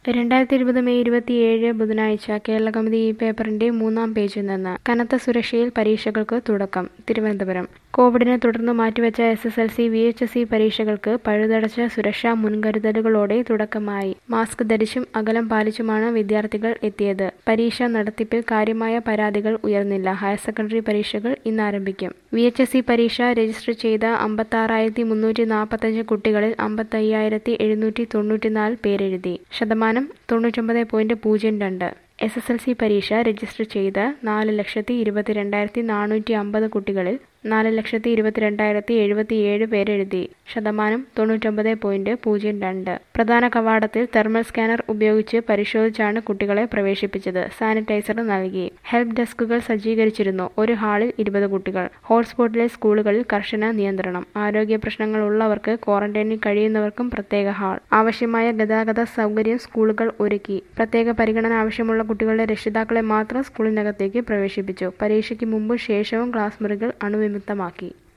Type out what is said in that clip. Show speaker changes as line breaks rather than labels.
രണ്ടായിരത്തി ഇരുപത് മെയ് ഇരുപത്തിയേഴ് ബുധനാഴ്ച കേരള കൗമുദി ഈ പേപ്പറിന്റെ മൂന്നാം പേജിൽ നിന്ന് കനത്ത സുരക്ഷയിൽ പരീക്ഷകൾക്ക് തുടക്കം തിരുവനന്തപുരം കോവിഡിനെ തുടർന്ന് മാറ്റിവെച്ച S S L C V H S C പരീക്ഷകൾക്ക് പഴുതടച്ച സുരക്ഷാ മുൻകരുതലുകളോടെ തുടക്കമായി മാസ്ക് ധരിച്ചും അകലം പാലിച്ചുമാണ് വിദ്യാർത്ഥികൾ എത്തിയത് പരീക്ഷാ നടത്തിപ്പിൽ കാര്യമായ പരാതികൾ ഉയർന്നില്ല ഹയർ സെക്കൻഡറി പരീക്ഷകൾ ഇന്ന് ആരംഭിക്കും വി എച്ച് എസ് സി പരീക്ഷ രജിസ്റ്റർ ചെയ്ത അമ്പത്താറായിരത്തി മുന്നൂറ്റി നാൽപ്പത്തഞ്ച് കുട്ടികളിൽ അമ്പത്തയ്യായിരത്തി എഴുന്നൂറ്റി തൊണ്ണൂറ്റിനാല് പേരെഴുതി ശതമാനം തൊണ്ണൂറ്റൊമ്പത് പോയിന്റ് പൂജ്യം രണ്ട് എസ് എസ് എൽ സി പരീക്ഷ രജിസ്റ്റർ ചെയ്ത നാല് ലക്ഷത്തി ഇരുപത്തിരണ്ടായിരത്തി നാനൂറ്റി അമ്പത് കുട്ടികളിൽ നാല് ലക്ഷത്തി ഇരുപത്തിരണ്ടായിരത്തി എഴുപത്തിയേഴ് പേരെഴുതി ശതമാനം തൊണ്ണൂറ്റൊമ്പത് പോയിന്റ് പൂജ്യം രണ്ട് പ്രധാന കവാടത്തിൽ തെർമൽ സ്കാനർ ഉപയോഗിച്ച് പരിശോധിച്ചാണ് കുട്ടികളെ പ്രവേശിപ്പിച്ചത് സാനിറ്റൈസർ നൽകി ഹെൽപ്പ് ഡെസ്കുകൾ സജ്ജീകരിച്ചിരുന്നു ഒരു ഹാളിൽ ഇരുപത് കുട്ടികൾ ഹോട്ട്സ്പോട്ടിലെ സ്കൂളുകളിൽ കർശന നിയന്ത്രണം ആരോഗ്യ പ്രശ്നങ്ങൾ ഉള്ളവർക്ക് ക്വാറന്റൈനിൽ കഴിയുന്നവർക്കും പ്രത്യേക ഹാൾ ആവശ്യമായ ഗതാഗത സൗകര്യം സ്കൂളുകൾ ഒരുക്കി പ്രത്യേക പരിഗണന ആവശ്യമുള്ള കുട്ടികളുടെ രക്ഷിതാക്കളെ മാത്രം സ്കൂളിനകത്തേക്ക് പ്രവേശിപ്പിച്ചു പരീക്ഷയ്ക്ക് മുമ്പും ശേഷവും ക്ലാസ് മുറികൾ അണുവിമുക്തമാക്കി